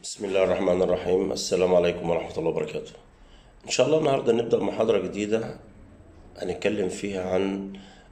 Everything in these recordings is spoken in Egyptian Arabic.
بسم الله الرحمن الرحيم السلام عليكم ورحمة الله وبركاته إن شاء الله النهاردة نبدأ محاضرة جديدة هنتكلم فيها عن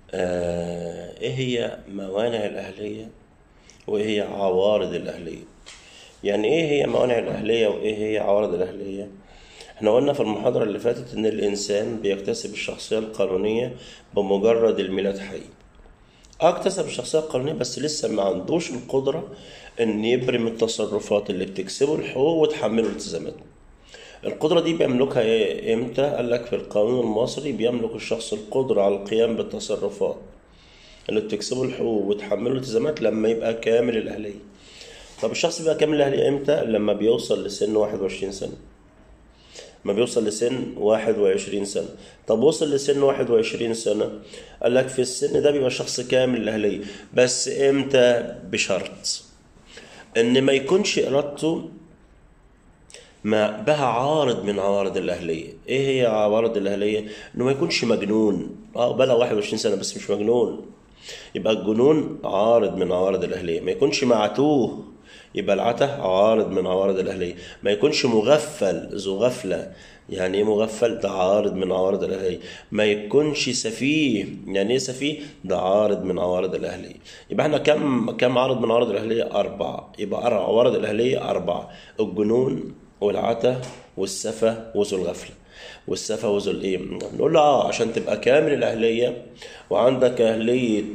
آه، إيه هي موانع الأهلية وإيه هي عوارض الأهلية يعني إيه هي موانع الأهلية وإيه هي عوارض الأهلية احنا قلنا في المحاضرة اللي فاتت إن الإنسان بيكتسب الشخصية القانونية بمجرد الميلاد حي اه اكتسب الشخصية القانونية بس لسه ما عندوش القدرة ان يبرم التصرفات اللي بتكسبه الحقوق وتحمله الالتزامات القدرة دي بيملكها ايه امتى؟ قال لك في القانون المصري بيملك الشخص القدرة على القيام بالتصرفات اللي بتكسبه الحقوق وتحمله الالتزامات لما يبقى كامل الأهلية طب الشخص بيبقى كامل الأهلية امتى؟ لما بيوصل لسن 21 سنة ما بيوصل لسن 21 سنة طب وصل لسن 21 سنة قال لك في السن ده بيبقى شخص كامل الأهلية بس امتى بشرط ان ما يكونش ارادته ما بها عارض من عوارض الأهلية ايه هي عوارض الأهلية انه ما يكونش مجنون اه بلغ 21 سنة بس مش مجنون يبقى الجنون عارض من عوارض الأهلية ما يكونش معتوه يبقى العته عارض من عوارض الأهلية ما يكونش مغفل ذو غفلة يعني ايه مغفل ده عارض من عوارض الأهلية ما يكونش سفيه يعني ايه سفيه ده عارض من عوارض الأهلية يبقى احنا كم كم عارض من عوارض الأهلية أربعة يبقى أربع عوارض الأهلية أربعة الجنون والعته والسفة وذو الغفلة والسفة وذو الايه نقول له اه عشان تبقى كامل الأهلية وعندك أهلية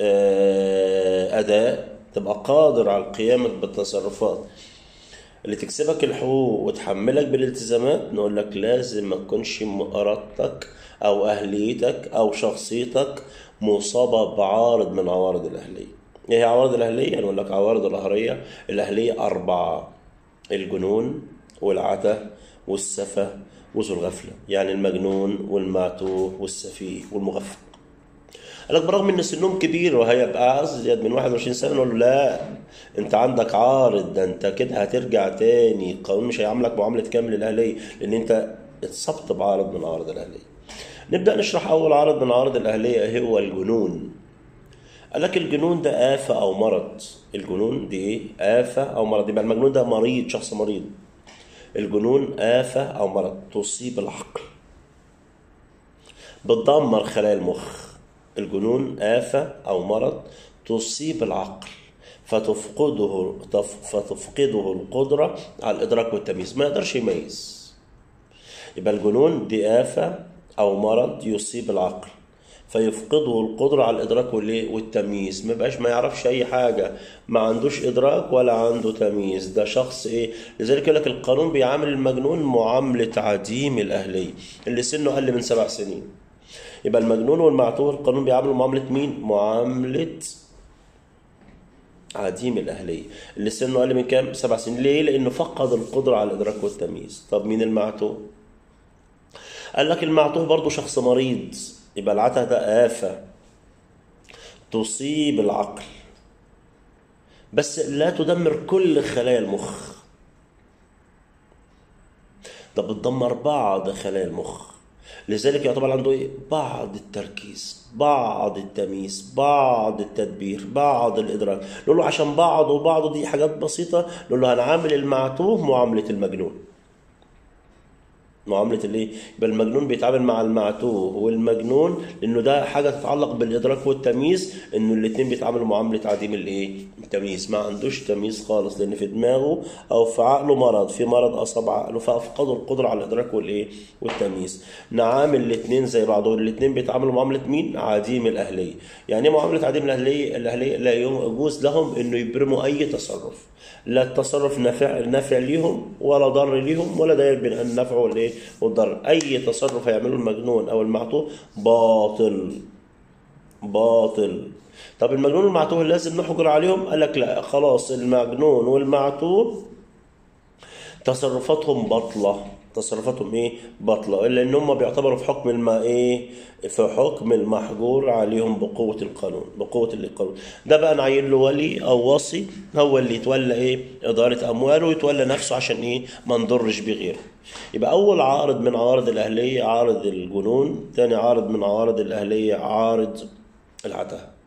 آه، أداء تبقى قادر على القيام بالتصرفات اللي تكسبك الحقوق وتحملك بالالتزامات نقول لك لازم ما تكونش ارادتك او اهليتك او شخصيتك مصابه بعارض من عوارض الاهليه ايه هي عوارض الاهليه نقول لك عوارض الاهليه الاهليه اربعه الجنون والعته والسفه وذو الغفله يعني المجنون والمعتوه والسفيه والمغفل قال لك برغم ان سنهم كبير وهيبقى ازيد من 21 سنه نقول له لا انت عندك عارض ده انت كده هترجع تاني القانون مش هيعاملك معامله كامل الاهليه لان انت اتصبت بعارض من عوارض الاهليه نبدا نشرح اول عارض من عوارض الاهليه هو الجنون قال لك الجنون ده آفة أو مرض الجنون دي إيه؟ آفة أو مرض يبقى المجنون ده مريض شخص مريض الجنون آفة أو مرض تصيب العقل بتدمر خلايا المخ الجنون آفة أو مرض تصيب العقل فتفقده تف- فتفقده القدرة على الإدراك والتمييز ما يقدرش يميز يبقى الجنون دي آفة أو مرض يصيب العقل فيفقده القدرة على الإدراك والإيه؟ والتمييز ما يبقاش ما يعرفش أي حاجة ما عندوش إدراك ولا عنده تمييز ده شخص إيه لذلك يقول لك القانون بيعامل المجنون معاملة عديم الأهلية اللي سنه أقل من سبع سنين يبقى المجنون والمعتوه القانون بيعاملوا معاملة مين؟ معاملة عديم الأهلية اللي سنه أقل من كام؟ سبع سنين ليه؟ لأنه فقد القدرة على الإدراك والتمييز طب مين المعتوه؟ قال لك المعتوه برضه شخص مريض يبقى العته ده آفة تصيب العقل بس لا تدمر كل خلايا المخ ده بتدمر بعض خلايا المخ لذلك يعتبر عنده ايه بعض التركيز بعض التمييز بعض التدبير بعض الادراك نقول له عشان بعض وبعض دي حاجات بسيطه نقول له هنعامل المعتوه معامله المجنون معاملة الايه؟ يبقى المجنون بيتعامل مع المعتوه والمجنون لانه ده حاجة تتعلق بالادراك والتمييز انه الاتنين بيتعاملوا معاملة عديم الايه؟ التمييز ما عندوش تمييز خالص لان في دماغه او في عقله مرض في مرض اصاب عقله فافقدوا القدرة على الادراك والايه؟ والتمييز نعامل الاتنين زي بعضهم الاتنين بيتعاملوا معاملة مين؟ عديم الاهلية يعني ايه معاملة عديم الاهلية؟ الاهلية لا يجوز لهم انه يبرموا اي تصرف لا التصرف نافع نافع ليهم ولا ضر ليهم ولا داير بين النفع والايه والضر اي تصرف هيعمله المجنون او المعتوه باطل باطل طب المجنون والمعتوه لازم نحجر عليهم قال لك لا خلاص المجنون والمعتوه تصرفاتهم باطلة تصرفاتهم ايه باطلة الا ان هم بيعتبروا في حكم الما ايه في حكم المحجور عليهم بقوة القانون بقوة القانون ده بقى نعين له ولي او وصي هو اللي يتولى ايه ادارة امواله ويتولى نفسه عشان ايه ما نضرش بغيره يبقى اول عارض من عوارض الاهلية عارض الجنون تاني عارض من عوارض الاهلية عارض العته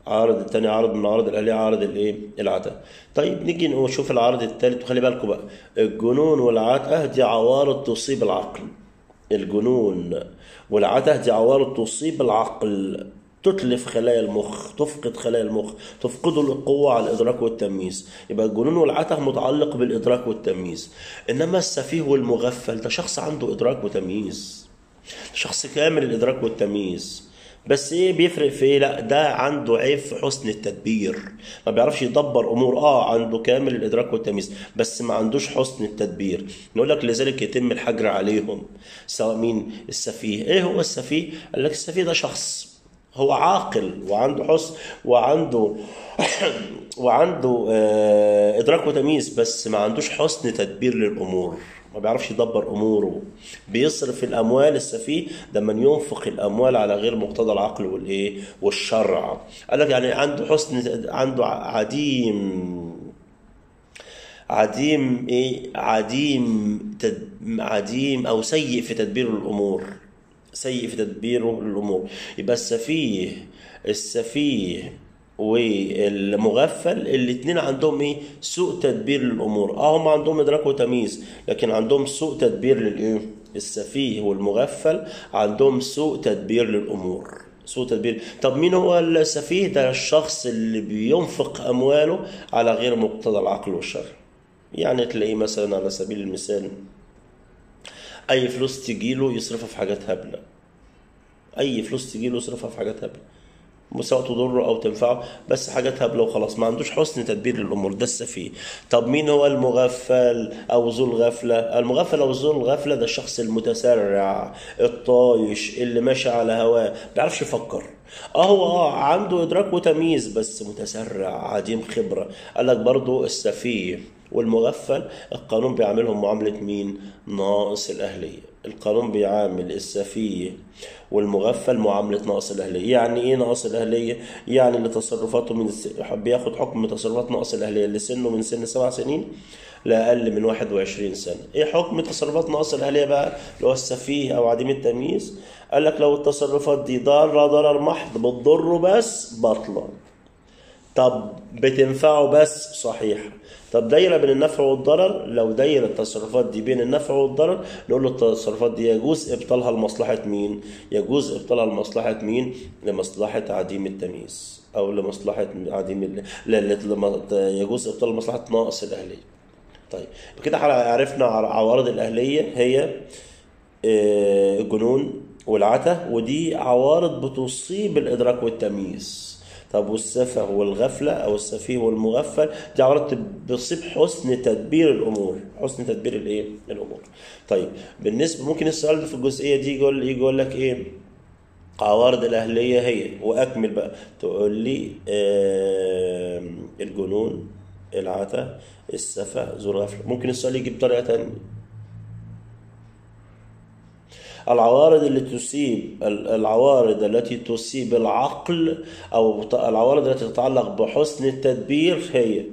عارض التاني عارض من عارض الاهليه عارض الايه العته طيب نيجي نشوف العارض التالت وخلي بالكم بقى الجنون والعته دي عوارض تصيب العقل الجنون والعته دي عوارض تصيب العقل تتلف خلايا المخ تفقد خلايا المخ تفقده القوة على الإدراك والتمييز يبقى الجنون والعته متعلق بالإدراك والتمييز إنما السفيه والمغفل ده شخص عنده إدراك وتمييز شخص كامل الإدراك والتمييز بس ايه بيفرق في ايه لا ده عنده عيب في حسن التدبير ما بيعرفش يدبر امور اه عنده كامل الادراك والتمييز بس ما عندوش حسن التدبير نقول لك لذلك يتم الحجر عليهم سواء مين السفيه ايه هو السفيه قال لك السفيه ده شخص هو عاقل وعنده حسن وعنده وعنده آه، ادراك وتمييز بس ما عندوش حسن تدبير للامور ما بيعرفش يدبر اموره بيصرف الاموال السفيه ده من ينفق الاموال على غير مقتضى العقل والايه والشرع قال لك يعني عنده حسن عنده عديم عديم ايه عديم تد... عديم او سيء في تدبير الامور سيء في تدبيره للامور يبقى السفيه السفيه والمغفل الاثنين عندهم ايه سوء تدبير للامور اه هم عندهم ادراك وتمييز لكن عندهم سوء تدبير للايه السفيه والمغفل عندهم سوء تدبير للامور سوء تدبير طب مين هو السفيه ده الشخص اللي بينفق امواله على غير مقتضى العقل والشرع يعني تلاقيه مثلا على سبيل المثال اي فلوس تجيله يصرفها في حاجات هبله اي فلوس تجيله يصرفها في حاجات هبله سواء تضره او تنفعه بس حاجات هبله وخلاص ما عندوش حسن تدبير للامور ده السفيه طب مين هو المغفل او ذو الغفله المغفل او ذو الغفله ده الشخص المتسرع الطايش اللي ماشي على هواه ما بيعرفش يفكر اه هو اه عنده ادراك وتمييز بس متسرع عديم خبره قال لك برضو السفيه والمغفل القانون بيعاملهم معامله مين ناقص الاهليه القانون بيعامل السفيه والمغفل معاملة ناقص الأهلية يعني إيه ناقص الأهلية؟ يعني اللي تصرفاته من الس... بياخد حكم تصرفات ناقص الأهلية اللي سنه من سن سبع سنين لأقل من 21 سنة إيه حكم تصرفات ناقص الأهلية بقى اللي هو السفيه أو عديم التمييز قال لك لو التصرفات دي ضارة ضرر محض بتضره بس بطلة طب بتنفعه بس صحيح طب دايره بين النفع والضرر لو دايره التصرفات دي بين النفع والضرر نقول له التصرفات دي يجوز ابطالها لمصلحه مين يجوز ابطالها لمصلحه مين لمصلحه عديم التمييز او لمصلحه عديم ال... لا لا يجوز ابطال لمصلحه ناقص الاهليه طيب كده عرفنا عوارض الاهليه هي الجنون والعته ودي عوارض بتصيب الادراك والتمييز طب والسفه والغفلة أو السفيه والمغفل دي عوارض بتصيب حسن تدبير الأمور حسن تدبير الإيه؟ الأمور طيب بالنسبة ممكن السؤال ده في الجزئية دي يقول يجي يقول لك إيه عوارض الأهلية هي وأكمل بقى تقول لي آه الجنون العته السفه ذو الغفلة ممكن السؤال يجي بطريقة تانية العوارض اللي تصيب العوارض التي تصيب العقل او العوارض التي تتعلق بحسن التدبير هي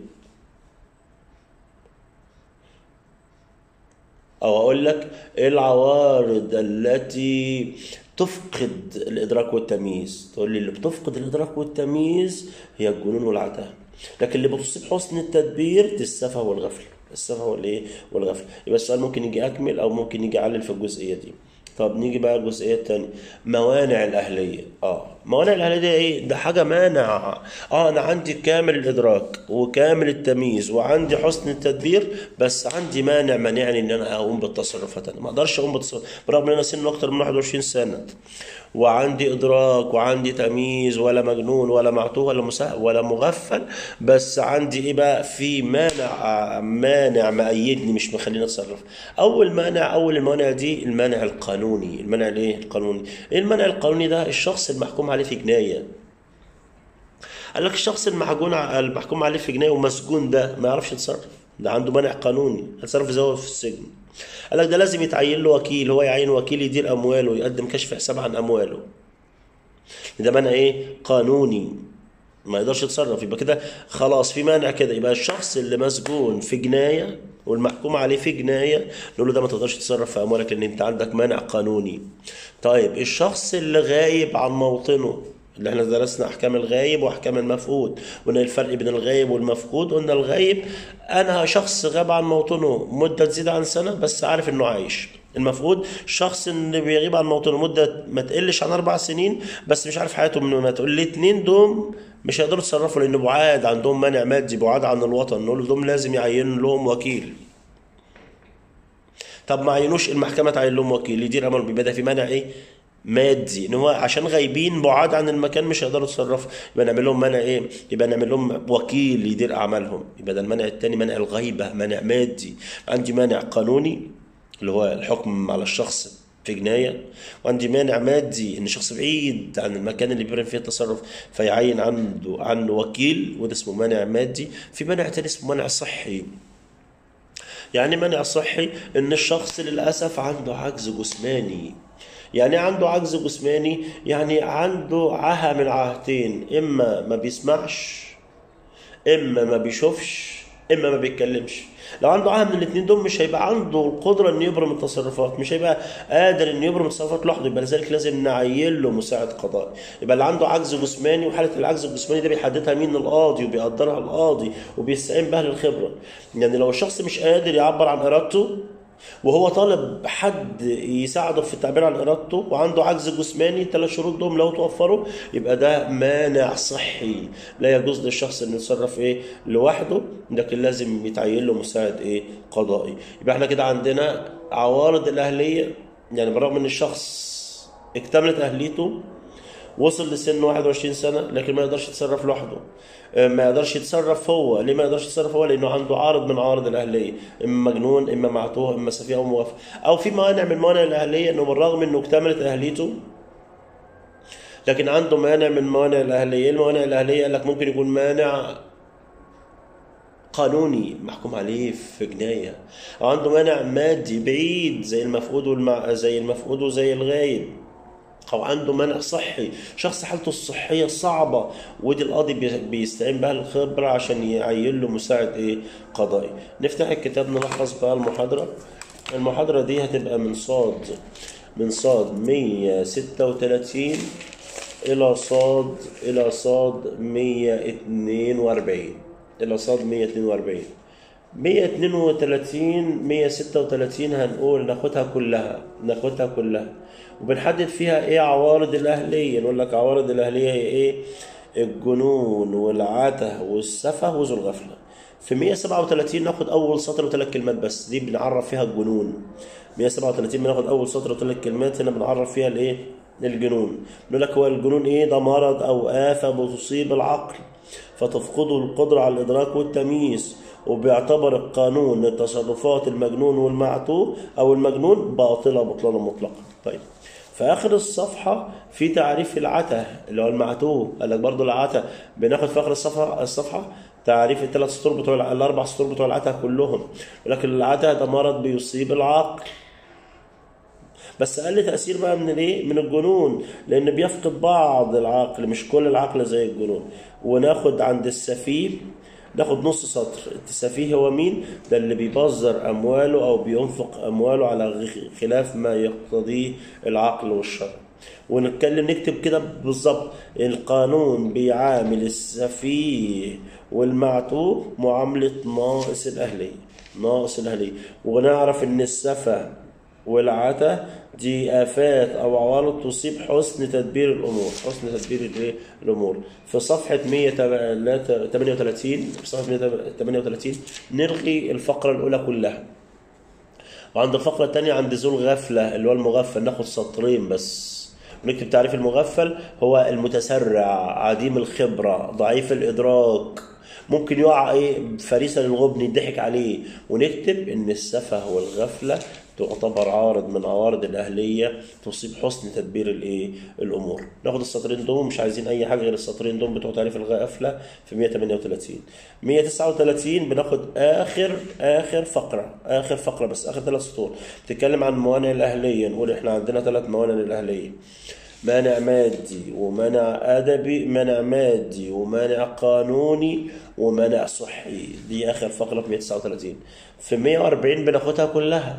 او اقول لك العوارض التي تفقد الادراك والتمييز تقول لي اللي بتفقد الادراك والتمييز هي الجنون والعته لكن اللي بتصيب حسن التدبير دي السفه والغفله السفه والايه والغفله يبقى السؤال ممكن يجي اكمل او ممكن يجي علل في الجزئيه دي طب نيجي بقى الجزئيه الثانيه موانع الاهليه اه موانع الاهليه دي ايه ده حاجه مانع اه انا عندي كامل الادراك وكامل التمييز وعندي حسن التدبير بس عندي مانع مانعني ان انا اقوم بالتصرفات انا ما اقدرش اقوم بالتصرفات برغم ان انا سن اكتر من 21 سنه وعندي ادراك وعندي تمييز ولا مجنون ولا معتوه ولا مسا ولا مغفل بس عندي ايه بقى في مانع مانع مأيدني مش مخليني اتصرف اول مانع اول الموانع دي المانع القانوني المانع الايه القانوني ايه المانع القانوني ده الشخص المحكوم عليه في جنايه قال لك الشخص المحكوم المحكوم عليه في جنايه ومسجون ده ما يعرفش يتصرف ده عنده مانع قانوني هيتصرف ازاي في السجن قال لك ده لازم يتعين له وكيل هو يعين وكيل يدير امواله ويقدم كشف حساب عن امواله ده مانع ايه قانوني ما يقدرش يتصرف يبقى كده خلاص في مانع كده يبقى الشخص اللي مسجون في جنايه والمحكوم عليه في جنايه نقول له ده ما تقدرش تتصرف في اموالك لان انت عندك مانع قانوني طيب الشخص اللي غايب عن موطنه اللي احنا درسنا احكام الغايب واحكام المفقود قلنا الفرق بين الغايب والمفقود قلنا الغايب انا شخص غاب عن موطنه مده تزيد عن سنه بس عارف انه عايش المفقود الشخص اللي بيغيب عن موطنه مده ما تقلش عن اربع سنين بس مش عارف حياته من ما تقول الاثنين دول مش هيقدروا يتصرفوا لان بعاد عندهم مانع مادي بعاد عن الوطن نقول لهم لازم يعين لهم وكيل طب ما عينوش المحكمه تعين لهم وكيل يدير امرهم يبقى ده في مانع ايه مادي ان هو عشان غايبين بعاد عن المكان مش هيقدروا يتصرفوا يبقى نعمل لهم منع ايه يبقى نعمل لهم وكيل يدير اعمالهم يبقى ده المنع الثاني منع الغيبه منع مادي عندي مانع قانوني اللي هو الحكم على الشخص في جناية وعندي مانع مادي ان شخص بعيد عن المكان اللي بيبرم فيه التصرف فيعين عنده عنه وكيل وده اسمه مانع مادي في مانع تاني اسمه مانع صحي يعني منع صحي ان الشخص للاسف عنده عجز جسماني يعني عنده عجز جسماني يعني عنده عاهة من عاهتين اما ما بيسمعش اما ما بيشوفش اما ما بيتكلمش لو عنده عاهه من الاثنين دول مش هيبقى عنده القدره انه يبرم التصرفات مش هيبقى قادر انه يبرم التصرفات لوحده يبقى لذلك لازم نعين له مساعد قضائي يبقى اللي عنده عجز جسماني وحاله العجز الجسماني ده بيحددها مين القاضي وبيقدرها القاضي وبيستعين بها للخبره يعني لو الشخص مش قادر يعبر عن ارادته وهو طالب حد يساعده في التعبير عن ارادته وعنده عجز جسماني الثلاث شروط دول لو توفروا يبقى ده مانع صحي لا يجوز للشخص انه يتصرف ايه لوحده لكن لازم يتعين له مساعد ايه قضائي يبقى احنا كده عندنا عوارض الاهليه يعني بالرغم ان الشخص اكتملت اهليته وصل لسن 21 سنة لكن ما يقدرش يتصرف لوحده ما يقدرش يتصرف هو ليه ما يقدرش يتصرف هو لأنه عنده عارض من عوارض الأهلية إما مجنون إما معتوه إما سفيه أو موافق أو في مانع من موانع الأهلية إنه بالرغم إنه اكتملت أهليته لكن عنده مانع من موانع الأهلية إيه الموانع الأهلية قال لك ممكن يكون مانع قانوني محكوم عليه في جناية أو عنده مانع مادي بعيد زي المفقود والمع... زي المفقود وزي الغايب او عنده منع صحي شخص حالته الصحيه صعبه ودي القاضي بيستعين بها الخبره عشان يعين له مساعد ايه قضائي نفتح الكتاب نلخص بقى المحاضره المحاضره دي هتبقى من صاد من صاد 136 الى صاد الى صاد 142 الى صاد 142 132 136 هنقول ناخدها كلها ناخدها كلها وبنحدد فيها ايه عوارض الاهليه نقول لك عوارض الاهليه هي ايه الجنون والعته والسفه وذو الغفله في 137 ناخد اول سطر وثلاث كلمات بس دي بنعرف فيها الجنون 137 بناخد اول سطر وثلاث كلمات هنا بنعرف فيها الايه الجنون نقول لك هو الجنون ايه ده مرض او آفة بتصيب العقل فتفقده القدرة على الإدراك والتمييز وبيعتبر القانون التصرفات المجنون والمعتوه أو المجنون باطلة بطلانا مطلقا طيب في آخر الصفحة في تعريف العته اللي هو المعتوه قال لك برضه العته بناخد في آخر الصفحة الصفحة تعريف الثلاث سطور بتوع الأربع سطور بتوع العته كلهم ولكن العته ده مرض بيصيب العقل بس اقل تاثير بقى من الايه من الجنون لان بيفقد بعض العقل مش كل العقل زي الجنون وناخد عند السفيه ناخد نص سطر السفيه هو مين ده اللي بيبذر امواله او بينفق امواله على خلاف ما يقتضيه العقل والشرع ونتكلم نكتب كده بالظبط القانون بيعامل السفيه والمعتوه معاملة ناقص الأهلية ناقص الأهلية ونعرف إن السفة والعتا دي آفات أو عوارض تصيب حسن تدبير الأمور حسن تدبير الإيه الأمور في صفحة 138 في صفحة 138 نلغي الفقرة الأولى كلها وعند الفقرة الثانية عند ذو الغفلة اللي هو المغفل ناخد سطرين بس ونكتب تعريف المغفل هو المتسرع عديم الخبرة ضعيف الإدراك ممكن يقع ايه فريسة للغبن يضحك عليه ونكتب ان السفه والغفله تعتبر عارض من عوارض الاهليه تصيب حسن تدبير الايه الامور ناخد السطرين دول مش عايزين اي حاجه غير السطرين دول بتوع تعريف الغفله في 138 139 بناخد اخر اخر فقره اخر فقره بس اخر ثلاث سطور بتتكلم عن موانع الاهليه نقول احنا عندنا ثلاث موانع للاهليه مانع مادي ومانع أدبي مانع مادي ومانع قانوني ومانع صحي دي آخر فقرة في 139 في 140 بناخدها كلها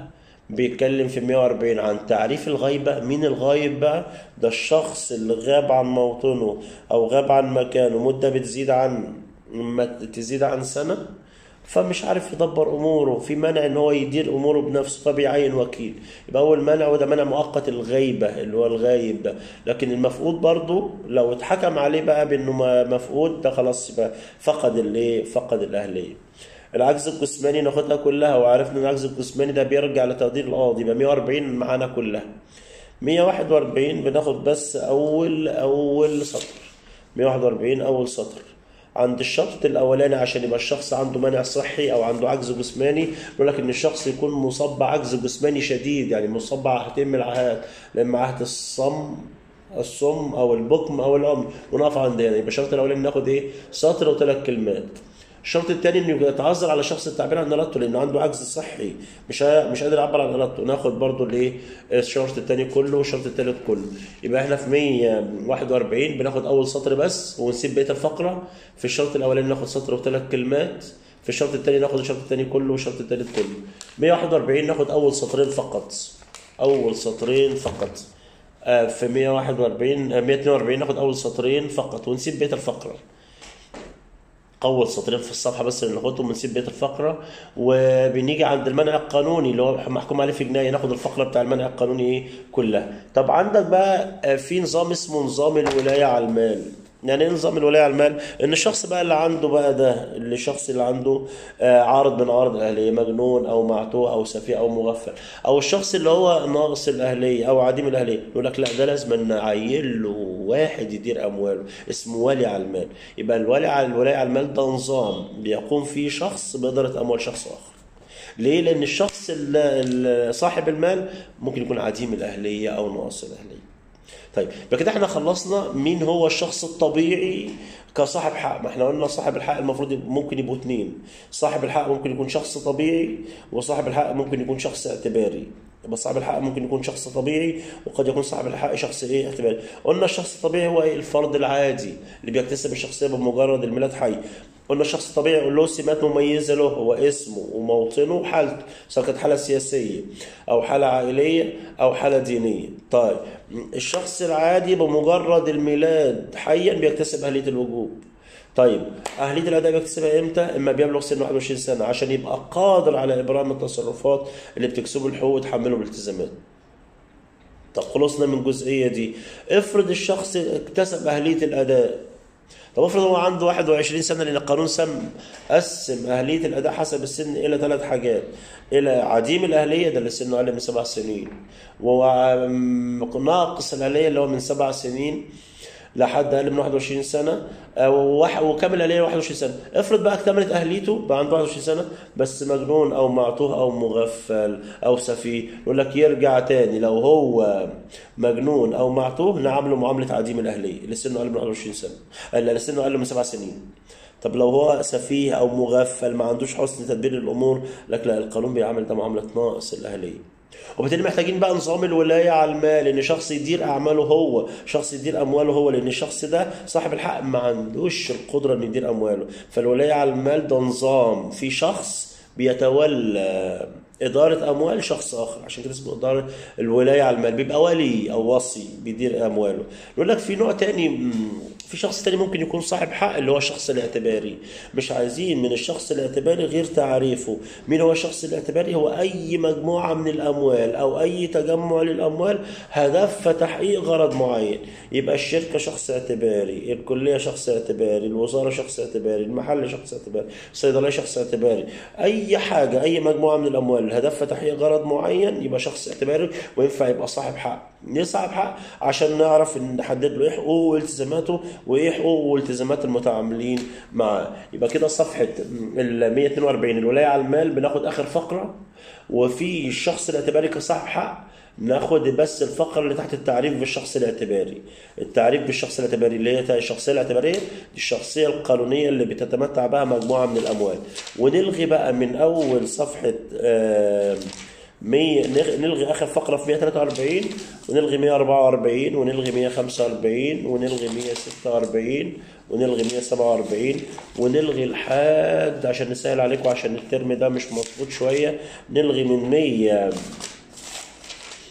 بيتكلم في 140 عن تعريف الغيبة مين الغايب بقى ده الشخص اللي غاب عن موطنه أو غاب عن مكانه مدة بتزيد عن ما تزيد عن سنة فمش عارف يدبر اموره في منع ان هو يدير اموره بنفسه فبيعين وكيل يبقى اول منع وده منع مؤقت الغيبه اللي هو الغايب ده لكن المفقود برضه لو اتحكم عليه بقى بانه م- مفقود ده خلاص يبقى فقد الايه فقد الاهليه العجز الجسماني ناخدها كلها وعرفنا ان العجز الجسماني ده بيرجع لتقدير القاضي يبقى 140 معانا كلها 141 بناخد بس اول اول سطر 141 اول سطر عند الشرط الاولاني عشان يبقى الشخص عنده مانع صحي او عنده عجز جسماني يقول لك ان الشخص يكون مصاب بعجز جسماني شديد يعني مصاب بعهدين من العهات لما عهد الصم الصم او البكم او العمي ونقف عند هنا يبقى الشرط الاولاني ناخد ايه سطر وثلاث كلمات الشرط الثاني انه يتعذر على شخص التعبير عن ارادته لانه عنده عجز صحي مش ه- مش قادر يعبر عن ارادته ناخد برضو الايه الشرط الثاني كله والشرط الثالث كله يبقى احنا في 141 بناخد اول سطر بس ونسيب بقيه الفقره في الشرط الاولاني ناخد سطر وثلاث كلمات في الشرط الثاني ناخد الشرط الثاني كله والشرط الثالث كله 141 ناخد اول سطرين فقط اول سطرين فقط آه، في 141 آه، 142 ناخد اول سطرين فقط ونسيب بقيه الفقره اول سطرين في الصفحه بس اللي ناخدهم ونسيب بقيه الفقره وبنيجي عند المنع القانوني اللي هو محكوم عليه في جنايه ناخد الفقره بتاع المنع القانوني ايه كلها طب عندك بقى آه، في نظام اسمه نظام الولايه على المال يعني ايه نظام الولايه على المال ان الشخص بقى اللي عنده بقى ده اللي الشخص اللي عنده آه، عارض من عوارض الاهليه مجنون او معتوه او سفيه او مغفل او الشخص اللي هو ناقص الاهليه او عديم الاهليه يقول لك لا ده لازم نعين له واحد يدير امواله اسمه ولي على المال يبقى الولي على الولايه على المال ده نظام بيقوم فيه شخص باداره اموال شخص اخر ليه؟ لأن الشخص ال- ال- صاحب المال ممكن يكون عديم الأهلية أو ناقص الأهلية. طيب يبقى كده احنا خلصنا مين هو الشخص الطبيعي كصاحب حق ما احنا قلنا صاحب الحق المفروض يبقى- ممكن يبقوا اتنين صاحب الحق ممكن يكون شخص طبيعي وصاحب الحق ممكن يكون شخص اعتباري يبقى صاحب الحق ممكن يكون شخص طبيعي وقد يكون صاحب الحق شخص ايه اعتباري قلنا الشخص الطبيعي هو ايه الفرد العادي اللي بيكتسب الشخصيه بمجرد الميلاد حي قلنا الشخص الطبيعي يقول له سمات مميزه له هو اسمه وموطنه وحالته سواء كانت حاله سياسيه او حاله عائليه او حاله دينيه طيب الشخص العادي بمجرد الميلاد حيا بيكتسب اهليه الوجوب طيب اهليه الاداء بيكتسبها امتى؟ اما بيبلغ سن 21 سنه عشان يبقى قادر على ابرام التصرفات اللي بتكسبه الحقوق وتحمله بالالتزامات. طب خلصنا من الجزئيه دي افرض الشخص اكتسب اهليه الاداء طب افرض هو عنده 21 سنه لان القانون سم قسم اهليه الاداء حسب السن الى ثلاث حاجات الى عديم الاهليه ده اللي سنه اقل من سبع سنين وناقص الاهليه اللي هو من سبع سنين لحد اقل من 21 سنه أو وح- وكامل الاهليه 21 سنه افرض بقى اكتملت اهليته بقى عنده 21 سنه بس مجنون او معتوه او مغفل او سفيه يقول لك يرجع تاني لو هو مجنون او معتوه نعامله معامله عديم الاهليه اللي سنه اقل من 21 سنه اللي سنه اقل من سبع سنين طب لو هو سفيه او مغفل ما عندوش حسن تدبير الامور لك لا القانون بيعامل ده معامله ناقص الاهليه وبالتالي محتاجين بقى نظام الولايه على المال ان شخص يدير اعماله هو شخص يدير امواله هو لان الشخص ده صاحب الحق ما عندوش القدره انه يدير امواله فالولايه على المال ده نظام في شخص بيتولى إدارة أموال شخص آخر عشان كده اسمه إدارة الولاية على المال بيبقى ولي أو وصي بيدير أمواله يقول لك في نوع تاني مم، في شخص تاني ممكن يكون صاحب حق اللي هو الشخص الاعتباري مش عايزين من الشخص الاعتباري غير تعريفه مين هو الشخص الاعتباري هو أي مجموعة من الأموال أو أي تجمع للأموال هدف تحقيق غرض معين يبقى الشركة شخص اعتباري الكلية شخص اعتباري الوزارة شخص اعتباري المحل شخص اعتباري الصيدلية شخص اعتباري أي حاجة أي مجموعة من الأموال هدفها تحقيق غرض معين يبقى شخص اعتباري وينفع يبقى صاحب حق ليه صاحب حق عشان نعرف ان نحدد له ايه حقوقه والتزاماته وايه حقوقه والتزامات المتعاملين معاه يبقى كده صفحه ال 142 الولايه على المال بناخد اخر فقره وفي الشخص الاعتباري كصاحب حق ناخد بس الفقره اللي تحت التعريف بالشخص الاعتباري التعريف بالشخص الاعتباري اللي هي الشخصيه الاعتباريه دي الشخصيه القانونيه اللي بتتمتع بها مجموعه من الاموال ونلغي بقى من اول صفحه آه 100 نغ- نلغي اخر فقره في 143 ونلغي 144 ونلغي 145 ونلغي 146 ونلغي 147 ونلغي لحد عشان نسهل عليكم عشان الترم ده مش مظبوط شويه نلغي من 100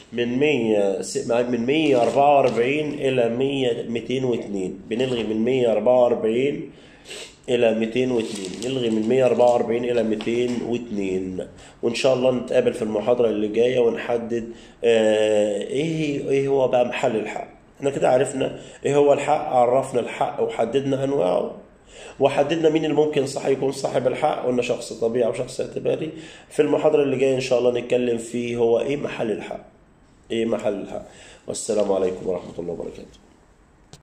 من 100 س- من 144 الى 100 202 بنلغي من 144 الى 202 نلغي من 144 الى 202 وان شاء الله نتقابل في المحاضره اللي جايه ونحدد آه، ايه ايه هو بقى محل الحق احنا كده عرفنا ايه هو الحق عرفنا الحق وحددنا انواعه وحددنا مين اللي ممكن صح يكون صاحب الحق قلنا شخص طبيعي او شخص اعتباري في المحاضره اللي جايه ان شاء الله نتكلم فيه هو ايه محل الحق ايه محل الحق والسلام عليكم ورحمه الله وبركاته